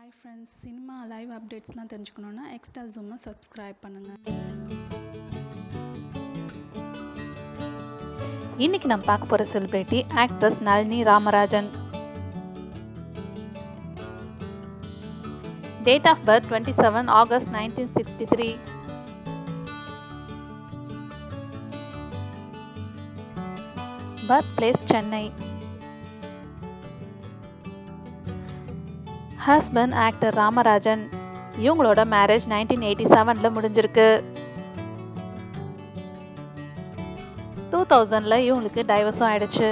hi friends cinema live அப்டேட்ஸ்லாம் தெரிஞ்சுக்கணுன்னா extra ஜூமை சப்ஸ்கிரைப் பண்ணுங்கள் இன்னைக்கு நம்ம பார்க்க போகிற celebrity actress Nalini Ramarajan date of birth twenty seven August nineteen sixty three birth place Chennai husband actor Ramarajan இவங்களோட மேரேஜ் நைன்டீன் எயிட்டி செவனில் முடிஞ்சிருக்கு டூ தௌசண்டில் இவங்களுக்கு டைவர்ஸும் ஆயிடுச்சு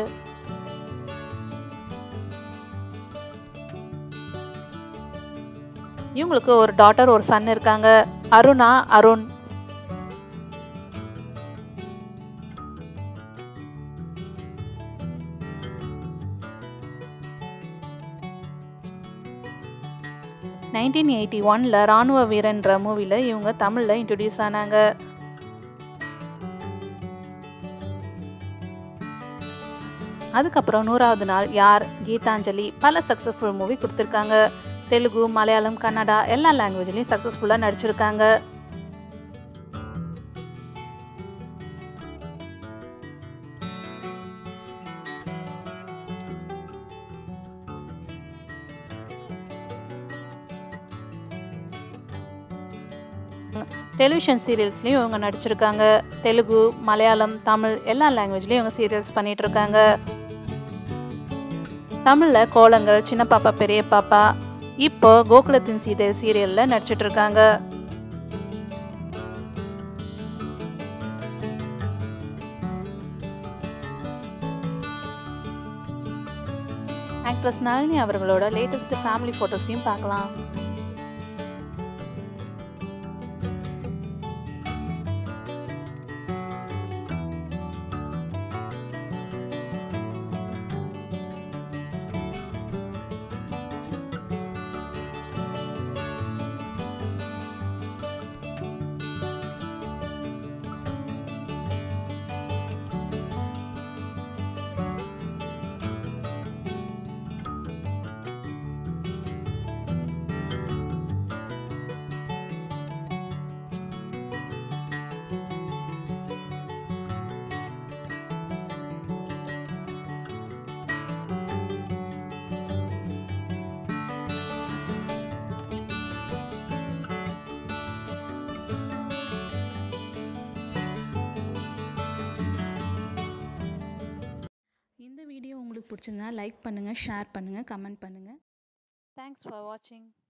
இவங்களுக்கு ஒரு டாட்டர் ஒரு சன் இருக்காங்க அருணா அருண் நைன்டீன் எயிட்டி ஒனில் ராணுவ வீரன்ற மூவியில் இவங்க தமிழில் இன்ட்ரடியூஸ் ஆனாங்க அதுக்கப்புறம் நூறாவது நாள் யார் கீதாஞ்சலி பல சக்ஸஸ்ஃபுல் மூவி கொடுத்துருக்காங்க தெலுங்கு மலையாளம் கன்னடா எல்லா லாங்குவேஜ்லேயும் சக்ஸஸ்ஃபுல்லாக நடிச்சிருக்காங்க டெலிவிஷன் சீரியல்ஸ்லேயும் இவங்க நடிச்சிருக்காங்க தெலுங்கு மலையாளம் தமிழ் எல்லா லாங்குவேஜ்லேயும் இவங்க சீரியல்ஸ் பண்ணிட்டு இருக்காங்க தமிழில் கோலங்கள் சின்ன பாப்பா பெரிய பாப்பா இப்போ கோகுலத்தின் சீதை சீரியலில் நடிச்சிட்டு இருக்காங்க ஆக்ட்ரஸ் நளினி அவர்களோட லேட்டஸ்ட் ஃபேமிலி ஃபோட்டோஸையும் பார்க்கலாம் இந்த வீடியோ உங்களுக்கு பிடிச்சிருந்தா லைக் பண்ணுங்கள் ஷேர் பண்ணுங்கள் கமெண்ட் பண்ணுங்கள் தேங்க்ஸ் ஃபார் வாட்சிங்